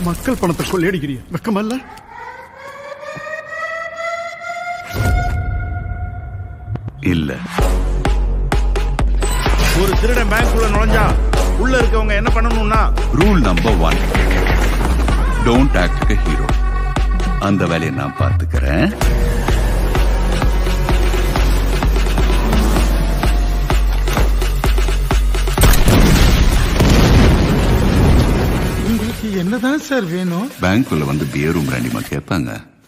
மக்கள் பணத்தை கொள்ளையடிக்கிறிய வெக்கமல்ல இல்ல ஒரு திருடன் பேங்க்குள்ள நுழைஞ்சா உள்ள இருக்கவங்க என்ன பண்ணணும்னா rule number one don't act hero அந்த வேலையை நான் பார்த்துக்கிறேன் உங்களுக்கு என்னதான் சார் வேணும் பேங்க்குள்ள வந்து பியரும் பிராண்டிமா கேட்பாங்க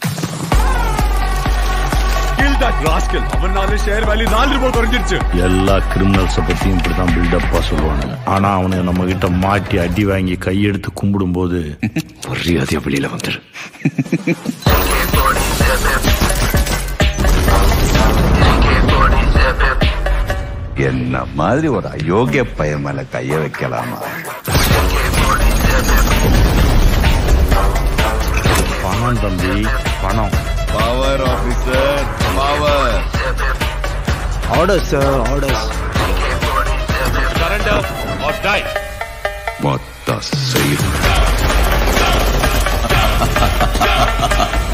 எல்லா கிரிமினல்ஸ பத்தியும் இப்படிதான் பில்டப்பா சொல்லுவாங்க ஆனா அவனுங்க நம்ம கிட்ட மாட்டி அடி வாங்கி கையெடுத்து கும்பிடும் போது மரியாதையா வெளியில வந்துரு என்ன மாதிரி ஒரு அயோக்கிய பையன் மேல கைய வைக்கலாமா பணம் தம்பி பணம் power officer power order sir orders மொத்த செய்து